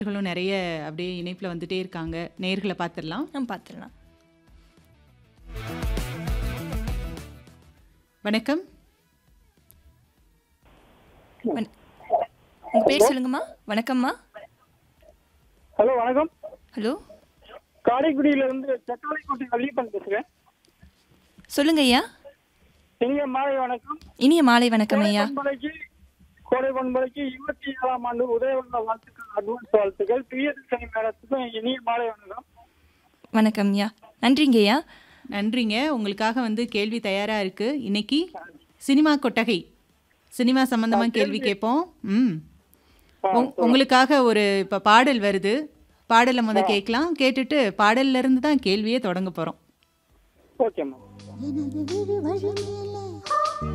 நேர்களும் நிறைய அப்படியே இணைப்புல வந்துட்டே இருக்காங்க நேர்களை பார்த்துடலாம் நம்ம பார்த்துடலாம் வணக்கம் வண- உங்க பேர் சொல்லுங்கம்மா வணக்கம்மா ஹலோ வணக்கம் ஹலோ காரைக்குடியில இருந்து தக்காளிக்கோட்டை வள்ளிப்பன் பேசுறேன் சொல்லுங்க ஐயா இனிய மாலை வணக்கம் இனிய மாலை வணக்கம் ஐயா பண்பலைக்கு கோடை பண்பலைக்கு இருபத்தி ஏழாம் ஆண்டு உதயவண்ண வாழ்த்துக்கள் அட்வான்ஸ் வாழ்த்துக்கள் பிரியதர்ஷனி மேடத்துக்கும் இனிய மாலை வணக்கம் வணக்கம் ஐயா நன்றிங்க ஐயா நன்றிங்க உங்களுக்காக வந்து கேள்வி தயாரா இருக்கு இன்னைக்கு சினிமா கொட்டகை சினிமா சம்பந்தமா கேள்வி கேட்போம் ம் உங்- உங்களுக்காக ஒரு இப்ப பாடல் வருது பாடலை முத கேட்கலாம் கேட்டுட்டு பாடல்ல இருந்து தான் கேள்வியே தொடங்க போறோம் ஓகேம்மா எனது விழி வழிமேலே